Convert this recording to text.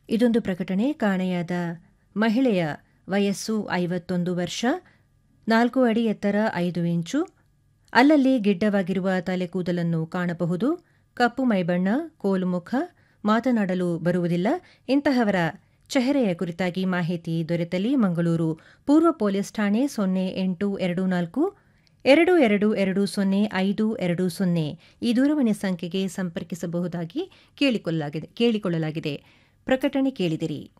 ಇದೊಂದು ಪ್ರಕಟಣೆ ಕಾಣೆಯಾದ ಮಹಿಳೆಯ ವಯಸ್ಸು ಐವತ್ತೊಂದು ವರ್ಷ ನಾಲ್ಕು ಅಡಿ ಎತ್ತರ ಐದು ಇಂಚು ಅಲ್ಲಲ್ಲಿ ಗಿಡ್ಡವಾಗಿರುವ ತಲೆಕೂದಲನ್ನು ಕಾಣಬಹುದು ಕಪ್ಪು ಮೈಬಣ್ಣ ಕೋಲುಮುಖ ಮಾತನಾಡಲು ಬರುವುದಿಲ್ಲ ಇಂತಹವರ ಚೆಹರೆಯ ಕುರಿತಾಗಿ ಮಾಹಿತಿ ದೊರೆತಲ್ಲಿ ಮಂಗಳೂರು ಪೂರ್ವ ಪೊಲೀಸ್ ಠಾಣೆ ಸೊನ್ನೆ ಎಂಟು ಎರಡು ನಾಲ್ಕು ಎರಡು ಎರಡು ಎರಡು ಸೊನ್ನೆ ಐದು ಎರಡು ಸೊನ್ನೆ ಈ ದೂರವಾಣಿ ಸಂಖ್ಯೆಗೆ ಸಂಪರ್ಕಿಸಬಹುದಾಗಿ ಕೇಳಿಕೊಳ್ಳಲಾಗಿದೆ ಕೇಳಿಕೊಳ್ಳಲಾಗಿದೆ ಪ್ರಕಟಣೆ ಕೇಳಿದಿರಿ